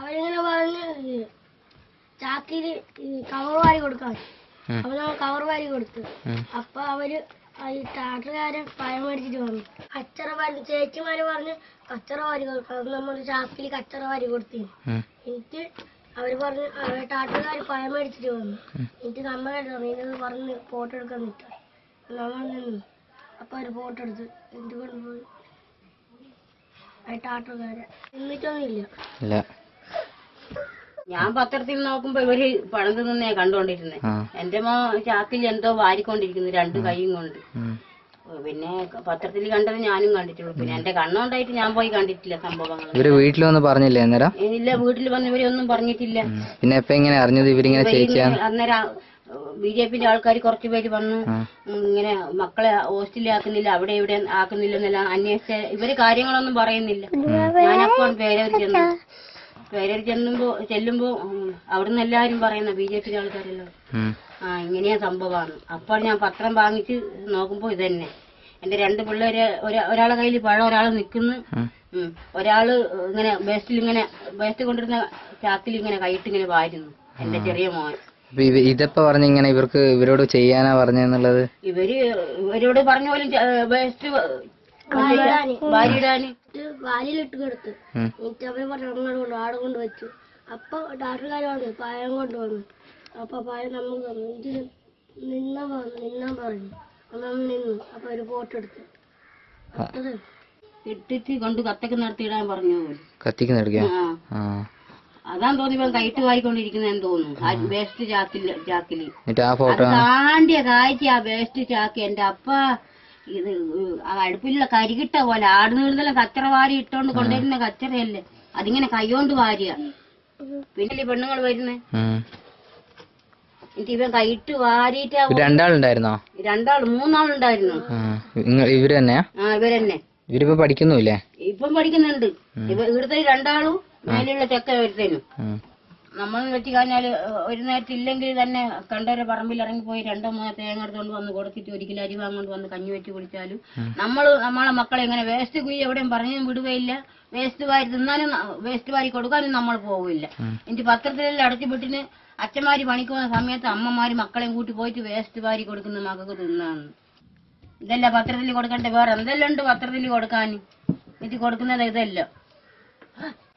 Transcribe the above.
അവരിങ്ങനെ പറഞ്ഞ് ഈ ചാക്കില് ഈ കവർ വാരി കൊടുക്കാൻ ഉം. അപ്പൊ നമ്മൾ കവർ വാരി കൊടുത്തു ഉം. അപ്പൊ അവര് ആ ഈ ടാട്ടറുകാരൻ പഴം മേടിച്ചിട്ട് വന്നു കച്ചറ വാരി ചേച്ചിമാര് പറഞ്ഞ് കച്ചറ വാരി കൊടുക്കാം നമ്മൾ ചാക്കില് കച്ചറ വാരി കൊടുത്തു ഉം. എന്നിട്ട് അവര് പറഞ്ഞ് അവര് ടാട്ടറുകാർ പഴം മേടിച്ചിട്ട് വന്നു ഉം. എന്നിട്ട് നമ്മളെ നീനത് പറഞ്ഞ് ഫോട്ടോ എടുക്കാൻ നിൽക്കാം നമ്മൾ നിന്നു അപ്പൊ അവര് ഫോട്ടോ എടുത്ത് എന്നിട്ട് കൊണ്ടുപോയി ആ ടാട്ടറുകാരെ എന്നിട്ടൊന്നുമില്ല ഇല്ല ഞാൻ പത്രത്തിൽ നോക്കുമ്പോ ഇവര് പണം തിന്നേ കണ്ടോണ്ടിരുന്നേ ആ എന്റെ മോ ചാക്കിൽ എന്തോ വാരിക്കൊണ്ടിരിക്കുന്നു രണ്ട് കൈയും കൊണ്ട് ഉം. പിന്നെ പത്രത്തിൽ കണ്ടത് ഞാനും കണ്ടിട്ടുള്ളൂ പിന്നെ എന്റെ കണ്ണുണ്ടായിട്ട് ഞാൻ പോയി കണ്ടിട്ടില്ല സംഭവങ്ങൾ ഇവര് വീട്ടിൽ വന്ന് പറഞ്ഞില്ലേ അന്നേരം ഇല്ല വീട്ടിൽ വന്ന് ഇവരൊന്നും പറഞ്ഞിട്ടില്ല ഉം. പിന്നെ എപ്പ ഇങ്ങനെ അറിഞ്ഞത് ഇവരിങ്ങനെ ചേച്ചിയാന്ന് അന്നേരം ബി ജെ പിന്റെ ആൾക്കാർ കുറച്ച് പേര് വന്നു ആ. ഉം, ഇങ്ങനെ മക്കളെ ഹോസ്റ്റലിൽ ആക്കുന്നില്ല അവിടെ ഇവിടെ ആക്കുന്നില്ലെന്നെല്ലാം അന്വേഷിച്ച ഇവര് കാര്യങ്ങളൊന്നും പറയുന്നില്ല ഞാനപ്പോൾ പേരൂർ ചെന്നു പേരൂർ ചെല്ലുമ്പോ ചെല്ലുമ്പോ ഉം, അവിടുന്ന് എല്ലാരും പറയുന്ന ബി ജെ പിന്റെ ആൾക്കാരെല്ലാം ഉം. ആ ഇങ്ങനെയാ സംഭവമാണ് അപ്പോൾ ഞാൻ പത്രം വാങ്ങിച്ച് നോക്കുമ്പോ ഇതന്നെ എന്റെ രണ്ട് പിള്ളേര് ഒരാ- ഒരാളെ കയ്യിൽ പഴം ഒരാൾ നിൽക്കുന്നു ഉം. ഉം. ഒരാള് ഇങ്ങനെ വേസ്റ്റിൽ ഇങ്ങനെ വേസ്റ്റ് കൊണ്ടിരുന്ന ചാക്കിൽ ഇങ്ങനെ കൈയിട്ട് ഇങ്ങനെ വാരുന്നു എന്റെ ചെറിയ മോൻ അപ്പൊ ഇവ- ഇതെപ്പോ പറഞ്ഞ ഇങ്ങനെ ഇവർക്ക് ഇവരോട് ചെയ്യാനാ പറഞ്ഞെന്നുള്ളത് ഇവര് ഇവരോട് പറഞ്ഞ പോലും വേസ്റ്റ് വാരിയിടാന് ഇത് വാലിലിട്ട് കൊടുത്തു ഉം. എന്നിട്ട് അവര് പറഞ്ഞു അങ്ങോട്ട് കൊണ്ട് ആടെ കൊണ്ട് വെച്ചു അപ്പൊ ടാട്ടറുകാർ വന്നു പഴം കൊണ്ടുവന്നു അപ്പൊ പഴം നമുക്ക് തന്നു ഇതിന് നിന്ന നിന്നാൻ പറഞ്ഞു അപ്പൊ നമ്മൾ നിന്നു അപ്പൊ ഒരു ഫോട്ടോ എടുത്തു അത്രേ ഉള്ളൂ. ഇട്ടിട്ട് കൊണ്ട് കത്തൊക്കെ നടത്തിയിടാൻ പറഞ്ഞു പോലും. കത്തിക്കുന്ന എടുക്കാൻ ആ ആ അതാൻ തോന്നി ഇവൻ കൈട്ട് വായിക്കൊണ്ടിരിക്കുന്നതെന്ന് തോന്നുന്നു ആ വേസ്റ്റ് ചാക്കില് ചാക്കില് എന്നിട്ട് ആ അത് ഫോട്ടോ താണ്ടിയ കാഴ്ച ആ വേസ്റ്റ് ചാക്ക് എന്റെ അപ്പ ഇത് ആ അടുപ്പിലുള്ള കരികിട്ട പോലെ ആട് നീളുന്ന കച്ചറ വാരി ഇട്ടോണ്ട് കൊണ്ടുവരുന്ന കച്ചറയല്ലേ അതിങ്ങനെ കൈകൊണ്ട് വാരിയ പിന്നെ ഈ പെണ്ണുങ്ങൾ വരുന്നേ എന്നിട്ട് ഇവൻ കൈയിട്ട് വാരിയിട്ട് ഇവര് രണ്ടാളുണ്ടായിരുന്നോ രണ്ടാൾ മൂന്നാളുണ്ടായിരുന്നു ആ ഇങ്ങ- ഇവര് തന്നെയാ ആ ഇവരെന്നെ ഇവരിപ്പോ പഠിക്കുന്നുല്ലേ ഇപ്പം പഠിക്കുന്നുണ്ട് ഇവ ഇവിടുത്തെ രണ്ടാളും മേലെയുള്ള ചെക്ക ഒരുത്തനും ഉം. നമ്മൾ വെച്ച് കഴിഞ്ഞാല് ഒരു നേരത്തെ ഇല്ലെങ്കിൽ തന്നെ കണ്ടവരെ പറമ്പിൽ ഇറങ്ങി പോയി രണ്ടോ മൂന്നോ തേങ്ങ എടുത്തോണ്ട് വന്ന് കൊടുത്തിട്ട് ഒരിക്കലും അരി വാങ്ങോണ്ട് വന്ന് കഞ്ഞി വെച്ച് കുടിച്ചാലും നമ്മൾ നമ്മളെ മക്കളെ ഇങ്ങനെ വേസ്റ്റ് കുഴി എവിടെയും പറഞ്ഞു വിടുകയില്ല വേസ്റ്റ് വാരി തിന്നാനും വേസ്റ്റ് വാരി കൊടുക്കാനും നമ്മൾ പോവില്ല എനിക്ക് പത്രത്തിലെല്ലാം അടച്ചുവിട്ടിന് അച്ഛന്മാര് പണിക്ക് പോകുന്ന സമയത്ത് അമ്മമാര് മക്കളെയും കൂട്ടി പോയിട്ട് വേസ്റ്റ് വാരി കൊടുക്കുന്ന മക്കൾക്ക് തിന്നാണ് ഇതല്ല പത്രത്തിൽ കൊടുക്കണ്ടേ വേറെ എന്തെല്ലാം ഉണ്ട് പത്രത്തിൽ കൊടുക്കാൻ എന്നിട്ട് കൊടുക്കുന്നത് ഇതല്ല